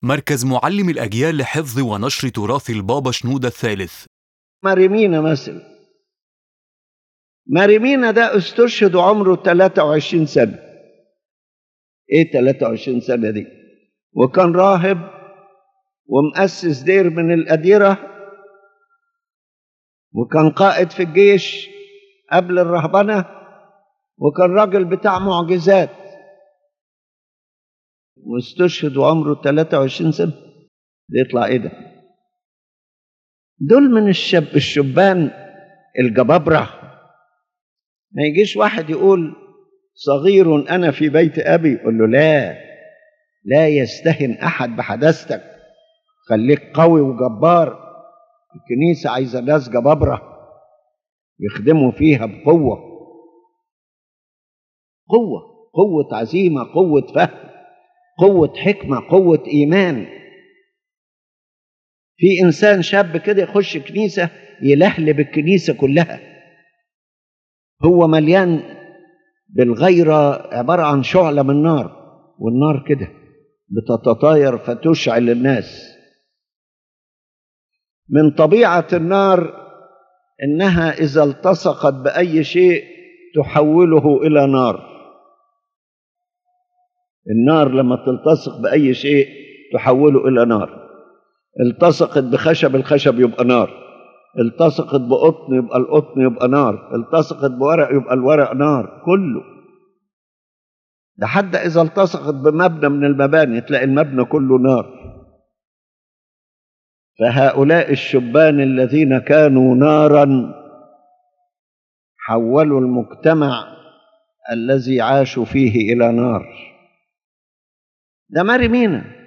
مركز معلم الأجيال لحفظ ونشر تراث البابا شنودة الثالث ماريمينا مثلا ماريمينا ده استشهد عمره 23 سنة ايه 23 سنة دي وكان راهب ومؤسس دير من الأديرة وكان قائد في الجيش قبل الرهبنة وكان راجل بتاع معجزات واستشهد وعمره 23 سنة يطلع ايه ده دول من الشاب الشبان الجبابرة ما يجيش واحد يقول صغير أنا في بيت أبي يقول له لا لا يستهن أحد بحداثتك خليك قوي وجبار الكنيسة عايزة ناس جبابرة يخدموا فيها بقوة قوة قوة عزيمة قوة فهم قوة حكمة قوة إيمان في إنسان شاب كده يخش كنيسة يلهلب الكنيسة كلها هو مليان بالغيرة عبارة عن شعلة من نار والنار كده بتتطاير فتشعل الناس من طبيعة النار إنها إذا التصقت بأي شيء تحوله إلى نار النار لما تلتصق بأي شيء تحوله إلى نار التصقت بخشب الخشب يبقى نار التصقت بقطن يبقى القطن يبقى نار التصقت بورق يبقى الورق نار كله ده حتى إذا التصقت بمبنى من المباني تلاقي المبنى كله نار فهؤلاء الشبان الذين كانوا نارا حولوا المجتمع الذي عاشوا فيه إلى نار ده ماري مينا